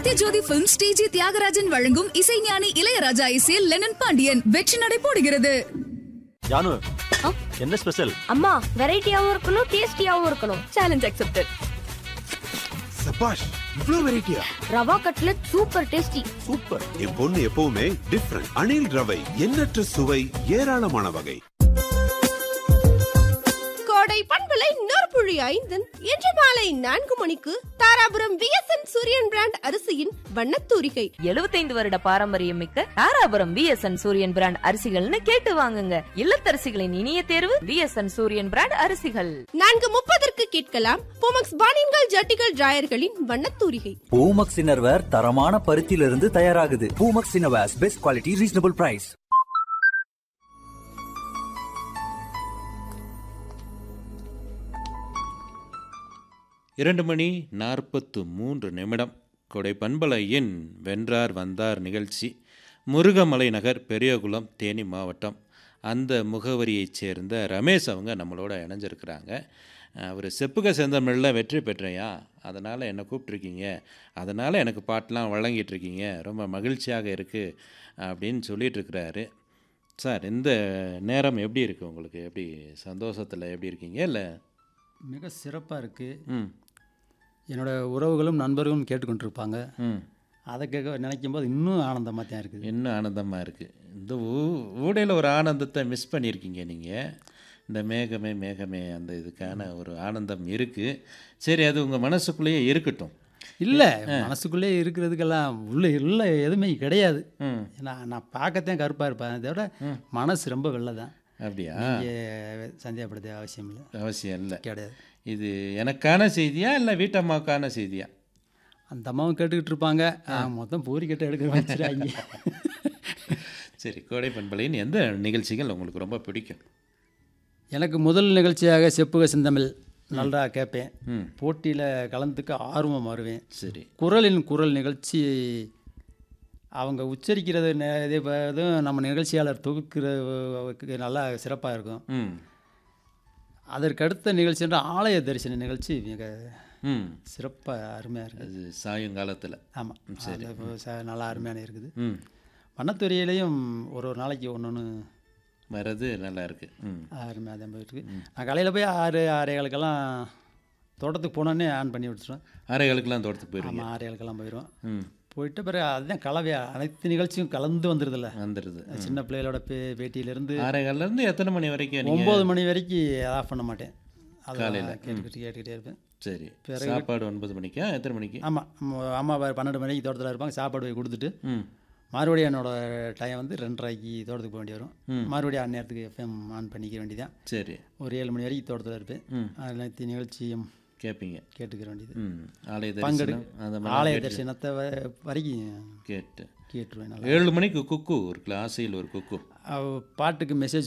Sathyajothi film ஸ்டேஜி தியாகராஜன் வழங்கும் இசைஞானி இளையராஜா இசையில் லெனன் பாண்டியன் வெற்றி நடை போடுகிறது ஜானு என்ன ஸ்பெஷல் அம்மா வெரைட்டியாவும் இருக்கணும் டேஸ்டியாவும் இருக்கணும் சேலஞ்ச் அக்செப்டட் சபாஷ் இவ்ளோ வெரைட்டியா rava cutlet super tasty super என் பொண்ணு எப்பவுமே டிஃப்ரெண்ட் அணில் ரவை எண்ணற்ற சுவை ஏராளமான வகை கோடை பண்பலை நொறுப்புழி ஐந்தன் இன்று மாலை நான்கு மணிக்கு தாராபுரம் விஎஸ்என் சூரியன் பிராண்ட் அரிசியின் வண்ணத்தூரிகை 75 வருட பாரம்பரியம் மிக்க தாராபுரம் விஎஸ்என் சூரியன் பிராண்ட் அரிசிகள்னு கேட்டு வாங்குங்க இல்லத்தரசிகளின் இனிய தேர்வு விஎஸ்என் சூரியன் பிராண்ட் அரிசிகள் நான்கு முப்பதற்கு கேட்கலாம் போமக்ஸ் பானின்கள் ஜட்டிகள் டிராயர்களின் வண்ணத்தூரிகை பூமக்ஸ் இன்னர்வேர் தரமான பருத்தியிலிருந்து தயாராகுது Poomex innerwears best quality reasonable price இரண்டு மணி நாற்பத்து மூன்று நிமிடம் கொடை பண்பலையின் வென்றார் வந்தார் நிகழ்ச்சி முருகமலை நகர் பெரியகுளம் தேனி மாவட்டம் அந்த முகவரியைச் சேர்ந்த ரமேஷ் அவங்க நம்மளோட இணைஞ்சிருக்கிறாங்க அவர் செப்புக செந்தமிழில் வெற்றி பெற்றையா அதனால் என்னை கூப்பிட்ருக்கீங்க அதனால் எனக்கு பாட்டெலாம் வழங்கிட்டு இருக்கீங்க ரொம்ப மகிழ்ச்சியாக இருக்குது அப்படின்னு சொல்லிகிட்ருக்கிறாரு சார் இந்த நேரம் எப்படி இருக்குது உங்களுக்கு எப்படி சந்தோஷத்தில் எப்படி இருக்கீங்க இல்லை மிக சிறப்பாக இருக்குது ம் என்னோட உறவுகளும் நண்பர்களும் கேட்டுக்கொண்டிருப்பாங்க ம் அதை கேட்க நினைக்கும் போது இன்னும் ஆனந்தமாக தான் இருக்குது இன்னும் ஆனந்தமாக இருக்குது இந்த ஊ ஊடையில் ஒரு ஆனந்தத்தை மிஸ் பண்ணியிருக்கீங்க நீங்கள் இந்த மேகமே மேகமே அந்த இதுக்கான ஒரு ஆனந்தம் இருக்குது சரி அது உங்கள் மனசுக்குள்ளேயே இருக்கட்டும் இல்லை மனசுக்குள்ளே இருக்கிறதுக்கெல்லாம் உள்ள இல்லை எதுவுமே கிடையாது ம் ஏன்னா நான் பார்க்கத்தான் கருப்பாக இருப்பேன் அதை விட மனசு ரொம்ப வெள்ளை தான் அப்படியா நீங்கள் சந்தேகப்படுத்த அவசியம் இல்லை அவசியம் இல்லை கிடையாது இது எனக்கான செய்தியா இல்லை வீட்டம்மாவுக்கான செய்தியா அந்த அம்மாவும் கேட்டுக்கிட்டு இருப்பாங்க ஆ, மொத்தம் பூரி கட்ட எடுக்கிற வச்சுறாங்க சரி கோடை பண்பலையின் எந்த நிகழ்ச்சிகள் உங்களுக்கு ரொம்ப பிடிக்கும் எனக்கு முதல் நிகழ்ச்சியாக செப்புக செந்தமிழ் நல்லா கேட்பேன் ம் போட்டியில் கலந்துக்க ஆர்வம் வருவேன் சரி குரலின் குரல் நிகழ்ச்சி அவங்க உச்சரிக்கிறது நே- இது இப்ப இதுவும் நம்ம நிகழ்ச்சியாளர் தொகுக்கிறது நல்லா சிறப்பாக இருக்கும் ம் அதற்கு அடுத்த நிகழ்ச்சி என்ற ஆலய தரிசன நிகழ்ச்சி மிக ம் சிறப்பாக அருமையாக இருக்குது அது சாயங்காலத்தில் ஆமாம் சரி நல்லா அருமையான இருக்குது ம் வண்ணத்துறையிலையும் ஒரு ஒரு நாளைக்கு ஒன்று ஒன்று வர்றது நல்லா இருக்குது ம் அருமையாக தான் போயிட்டுருக்கு நான் காலையில் போய் ஆறு ஆறேகளுக்கெல்லாம் தோட்டத்துக்கு போனோன்னே ஆன் பண்ணி விட்டுருவேன் ஆரைகளுக்கெல்லாம் தோட்டத்துக்கு போயிருவீங்க ஆமாம் ஆறேகளுக்கெல்லாம் போயிடுவோம் ம் போயிட்டு பிறகு அதுதான் கலவையா அனைத்து நிகழ்ச்சியும் கலந்து வந்துடுதுல்ல வந்துடுது சின்ன பிள்ளைகளோட பே பேட்டியிலேருந்து ஆரைகால்லேருந்து எத்தனை மணி வரைக்கும் நீங்கள் ஒம்பது மணி வரைக்கும் ஆஃப் பண்ண மாட்டேன் அதை காலையில. கேட்டுக்கிட்டு கேட்டுக்கிட்டே இருப்பேன் சரி பிறகு- சாப்பாடு ஒன்பது மணிக்கா எத்தனை மணிக்கு ஆமாம் அம்மா ப- பன்னெண்டு மணிக்கு தோட்டத்தில் இருப்பாங்க சாப்பாடு போய் கொடுத்துட்டு ம் மறுபடியும் என்னோட டைம் வந்து ரெண்டரைக்கு தோட்டத்துக்கு போக வேண்டி வரும் ம். மறுபடியும் அந்நேரத்துக்கு எஃப்எம் ஆன் பண்ணிக்க வேண்டியதான் சரி ஒரு ஏழு மணி வரைக்கும் தோட்டத்தில் இருப்பேன் ம் அனைத்து நிகழ்ச்சியும் கேட்பீங்க கேட்டுக்கிற வேண்டியது ம் ஆலய பங்கெடு தரிசனம் அந்த மாதிரி ஆலய கேட்டு- தரிசனத்தை வ- வரைக்கும் கேட்டு கேட்டுருவேன் நல்லா ஏழு மணிக்கு குக்கு ஒரு கிளாஸில் ஒரு குக்கு அவ பாட்டுக்கு மெசேஜ்